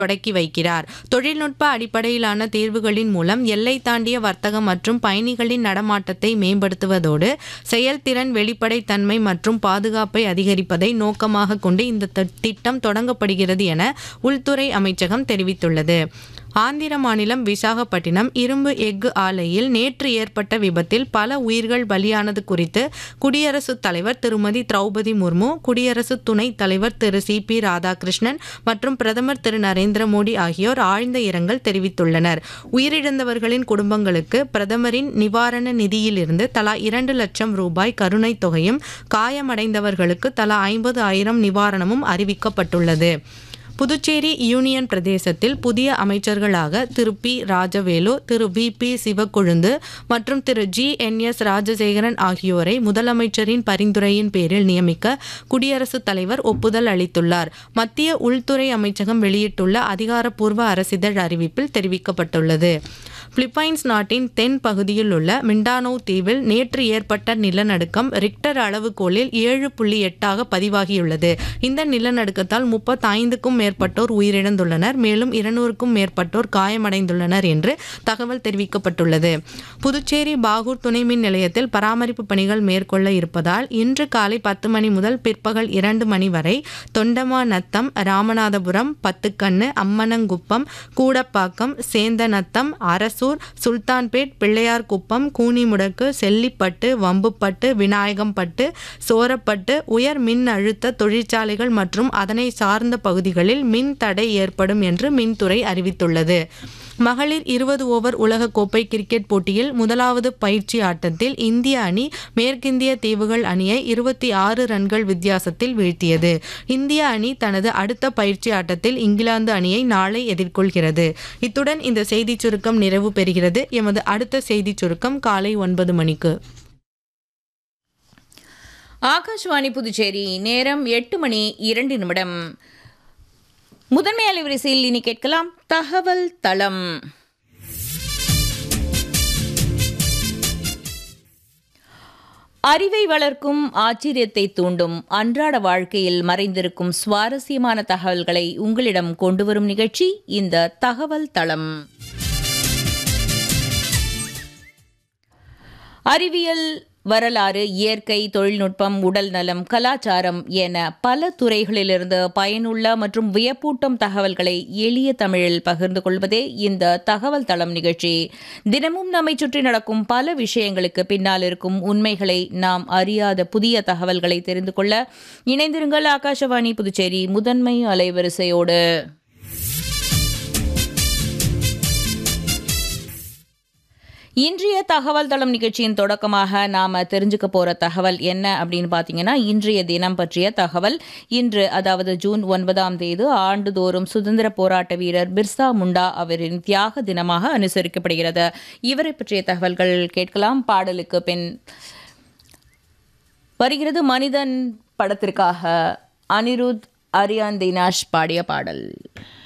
தொடக்கி வைக்கிறார் தொழில்நுட்ப அடிப்படையிலான தீர்வுகளின் மூலம் எல்லை தாண்டிய வர்த்தகம் மற்றும் பயணிகளின் நடமாட்டத்தை மேம்படுத்துவதோடு செயல்திறன் வெளிப்படைத்தன்மை மற்றும் பாதுகாப்பை அதிகரிப்பதை நோக்கமாக கொண்டு இந்த தி- திட்டம் தொடங்கப்படுகிறது என உள்துறை அமைச்சகம் தெரிவித்துள்ளது ஆந்திர மாநிலம் விசாகப்பட்டினம் இரும்பு எஃகு ஆலையில் நேற்று ஏற்பட்ட விபத்தில் பல உயிர்கள் பலியானது குறித்து குடியரசுத் தலைவர் திருமதி திரௌபதி முர்மு குடியரசு துணைத் தலைவர் திரு சி பி ராதாகிருஷ்ணன் மற்றும் பிரதமர் திரு நரேந்திர மோடி ஆகியோர் ஆழ்ந்த இரங்கல் தெரிவித்துள்ளனர் உயிரிழந்தவர்களின் குடும்பங்களுக்கு பிரதமரின் நிவாரண நிதியிலிருந்து தலா இரண்டு லட்சம் ரூபாய் கருணைத் தொகையும் காயமடைந்தவர்களுக்கு தலா ஐம்பது ஆயிரம் நிவாரணமும் அறிவிக்கப்பட்டுள்ளது புதுச்சேரி யூனியன் பிரதேசத்தில் புதிய அமைச்சர்களாக திரு பி ராஜவேலு திரு வி பி சிவக்கொழுந்து மற்றும் திரு ஜி என் எஸ் ராஜசேகரன் ஆகியோரை முதலமைச்சரின் பரிந்துரையின் பேரில் நியமிக்க குடியரசுத் தலைவர் ஒப்புதல் அளித்துள்ளார் மத்திய உள்துறை அமைச்சகம் வெளியிட்டுள்ள அதிகாரப்பூர்வ அரசிதழ் அறிவிப்பில் தெரிவிக்கப்பட்டுள்ளது பிலிப்பைன்ஸ் நாட்டின் தென் பகுதியில் உள்ள மிண்டானோ தீவில் நேற்று ஏற்பட்ட நிலநடுக்கம் ரிக்டர் அளவுகோலில் ஏழு புள்ளி எட்டாக பதிவாகியுள்ளது இந்த நிலநடுக்கத்தால் முப்பத்தைந்துக்கும் மேற்பட்டோர் உயிரிழந்துள்ளனர் மேலும் இருநூறுக்கும் மேற்பட்டோர் காயமடைந்துள்ளனர் என்று தகவல் தெரிவிக்கப்பட்டுள்ளது புதுச்சேரி பாகூர் துணை மின் நிலையத்தில் பராமரிப்பு பணிகள் மேற்கொள்ள இருப்பதால் இன்று காலை பத்து மணி முதல் பிற்பகல் இரண்டு மணி வரை தொண்டமா நத்தம் ராமநாதபுரம் பத்துக்கண்ணு அம்மனங்குப்பம் கூடப்பாக்கம் சேந்தநத்தம் அரசூர் சுல்தான்பேட் பிள்ளையார்குப்பம் கூனிமுடக்கு செல்லிப்பட்டு வம்புப்பட்டு விநாயகம்பட்டு சோரப்பட்டு உயர் மின் அழுத்த தொழிற்சாலைகள் மற்றும் அதனை சார்ந்த பகுதிகளில் மின் தடை ஏற்படும் என்று மின்துறை அறிவித்துள்ளது மகளிர் இருபது ஓவர் உலகக்கோப்பை கிரிக்கெட் போட்டியில் முதலாவது பயிற்சி ஆட்டத்தில் இந்திய அணி மேற்கிந்திய தீவுகள் அணியை இருபத்தி ஆறு ரன்கள் வித்தியாசத்தில் வீழ்த்தியது இந்திய அணி தனது அடுத்த பயிற்சி ஆட்டத்தில் இங்கிலாந்து அணியை நாளை எதிர்கொள்கிறது இத்துடன் இந்த செய்திச் சுருக்கம் நிறைவு பெறுகிறது எமது அடுத்த செய்திச் சுருக்கம் காலை ஒன்பது மணிக்கு ஆகாஷ்வாணி புதுச்சேரி நேரம் எட்டு மணி இரண்டு நிமிடம் முதன்மை அலைவரிசையில் இனி கேட்கலாம் தகவல் தளம் அறிவை வளர்க்கும் ஆச்சரியத்தை தூண்டும் அன்றாட வாழ்க்கையில் மறைந்திருக்கும் சுவாரஸ்யமான தகவல்களை உங்களிடம் கொண்டு வரும் நிகழ்ச்சி இந்த தகவல் தளம் அறிவியல் வரலாறு இயற்கை தொழில்நுட்பம் உடல் நலம் கலாச்சாரம் என பல துறைகளிலிருந்து பயனுள்ள மற்றும் வியப்பூட்டும் தகவல்களை எளிய தமிழில் பகிர்ந்து கொள்வதே இந்த தகவல் தளம் நிகழ்ச்சி தினமும் நம்மை சுற்றி நடக்கும் பல விஷயங்களுக்கு பின்னால் இருக்கும் உண்மைகளை நாம் அறியாத புதிய தகவல்களை தெரிந்து கொள்ள இணைந்திருங்கள் ஆகாஷவாணி புதுச்சேரி முதன்மை அலைவரிசையோடு இன்றைய தகவல் தளம் நிகழ்ச்சியின் தொடக்கமாக நாம் தெரிஞ்சுக்க போகிற தகவல் என்ன அப்படின்னு பார்த்தீங்கன்னா இன்றைய தினம் பற்றிய தகவல் இன்று அதாவது ஜூன் ஒன்பதாம் தேதி ஆண்டுதோறும் சுதந்திர போராட்ட வீரர் பிர்சா முண்டா அவரின் தியாக தினமாக அனுசரிக்கப்படுகிறது இவரை பற்றிய தகவல்கள் கேட்கலாம் பாடலுக்கு பின் வருகிறது மனிதன் படத்திற்காக அனிருத் அரியான் தினாஷ் பாடிய பாடல்